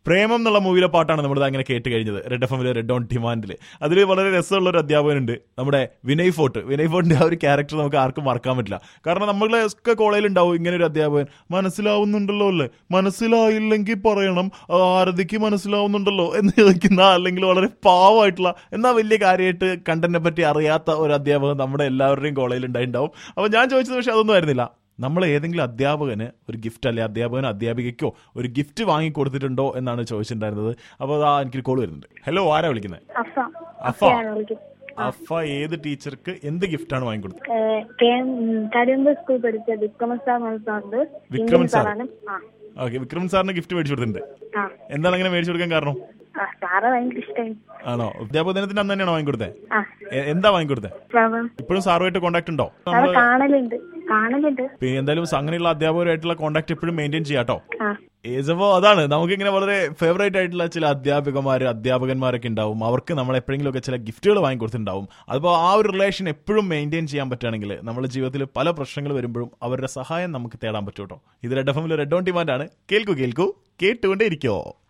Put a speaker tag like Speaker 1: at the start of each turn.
Speaker 1: പ്രേമം എന്നുള്ള മൂവിയിലെ പാട്ടാണ് നമ്മൾ അങ്ങനെ കേട്ട് കഴിഞ്ഞത് റെഡ് എഫ് എമ്മിലെ റെഡ് ഓൺ ഡിമാൻഡിൽ അതിൽ വളരെ രസമുള്ള ഒരു അധ്യാപകനുണ്ട് നമ്മുടെ വിനയ് ഫോർട്ട് വിനയ് ഫോർട്ടിന്റെ ആ ഒരു ക്യാരക്ടർ നമുക്ക് ആർക്കും മറക്കാൻ പറ്റില്ല കാരണം നമ്മളെ ഒക്കെ കോളേജിൽ ഉണ്ടാവും ഇങ്ങനെ ഒരു അധ്യാപകൻ മനസ്സിലാവുന്നുണ്ടല്ലോ അല്ലേ മനസ്സിലായില്ലെങ്കിൽ പറയണം ആ, ആരതിക്ക് മനസ്സിലാവുന്നുണ്ടല്ലോ എന്ന് ചോദിക്കുന്ന അല്ലെങ്കിൽ വളരെ പാവമായിട്ടുള്ള എന്നാ വലിയ കാര്യമായിട്ട് കണ്ടന്റിനെ പറ്റി അറിയാത്ത ഒരു അധ്യാപകൻ നമ്മുടെ എല്ലാവരുടെയും കോളേജിൽ ഉണ്ടായിട്ടുണ്ടാവും അപ്പൊ ഞാൻ ചോദിച്ചത് പക്ഷെ അതൊന്നും ആയിരുന്നില്ല നമ്മൾ ഏതെങ്കിലും അധ്യാപകന് ഒരു ഗിഫ്റ്റ് അല്ലെ അധ്യാപകനോ അധ്യാപികയ്ക്കോ ഒരു ഗിഫ്റ്റ് വാങ്ങി കൊടുത്തിട്ടുണ്ടോ എന്നാണ് ചോദിച്ചിട്ടുണ്ടായിരുന്നത് അപ്പോൾ അതാ എനിക്കൊരു കോൾ വരുന്നുണ്ട് ഹലോ ആരാ വിളിക്കുന്നത്
Speaker 2: അഫ
Speaker 1: അഫ.
Speaker 2: അഫയാണ് വിളിക്കുന്നത്
Speaker 1: അഫ ഏത് ടീച്ചർക്ക് എന്ത് ഗിഫ്റ്റാണ് വാങ്ങി കൊടുത്തത്
Speaker 2: ഏഹ് കെ എം കരുമ്പ് സ്കൂൾ പഠിച്ച വിക്രമ സാർ മനസ്സാറുണ്ട്
Speaker 1: വിക്രമൻ സാർ.
Speaker 2: സാറാണ് ആ
Speaker 1: ഓക്കെ വിക്രം സാറിന് ഗിഫ്റ്റ് മേടിച്ചു കൊടുത്തിട്ടുണ്ട്
Speaker 2: ആ
Speaker 1: എന്താണ് അങ്ങനെ മേടിച്ചു കൊടുക്കാൻ കാരണം
Speaker 2: ആ സാറ് ഭയങ്കര ഇഷ്ടമായി
Speaker 1: ആണോ അധ്യാപക ദിനത്തിന്റെ അന്ന് തന്നെയാണോ വാങ്ങി കൊടുത്തത്
Speaker 2: ആ
Speaker 1: എന്താ വാങ്ങി കൊടുത്തത്
Speaker 2: സാറ്
Speaker 1: ഇപ്പോഴും സാറുമായിട്ട് കോൺടാക്ട് ഉണ്ടോ
Speaker 2: സാറ്
Speaker 1: നമ്മള്
Speaker 2: കാണലുണ്ട് കാണലുണ്ട്
Speaker 1: പിന്നെ എന്തായാലും അങ്ങനെയുള്ള അധ്യാപകരുമായിട്ടുള്ള കോൺടാക്ട് എപ്പോഴും മെയിൻറ്റെയിൻ ചെയ്യാട്ടോ
Speaker 2: ആ
Speaker 1: ഏജപ്പോ അതാണ് നമുക്കിങ്ങനെ വളരെ ഫേവറേറ്റ് ആയിട്ടുള്ള ചില അധ്യാപികമാര് അധ്യാപകന്മാരൊക്കെ ഉണ്ടാവും അവർക്ക് നമ്മൾ എപ്പോഴെങ്കിലും ഒക്കെ ചില ഗിഫ്റ്റുകൾ വാങ്ങി കൊടുത്തിട്ടുണ്ടാവും അതിപ്പോൾ ആ ഒരു റിലേഷൻ എപ്പോഴും മെയിൻറ്റെയിൻ ചെയ്യാൻ പറ്റുകയാണെങ്കിൽ നമ്മുടെ ജീവിതത്തിൽ പല പ്രശ്നങ്ങൾ വരുമ്പോഴും അവരുടെ സഹായം നമുക്ക് തേടാൻ പറ്റും കേട്ടോ ഇത് റെഡ് എഫ് എമ്മിൽ റെഡ് ഓൺ ഡിമാൻഡ് ആണ് കേൾക്കൂ കേൾക്കൂ കേട്ടുകൊണ്ടേ ഇരിക്കോ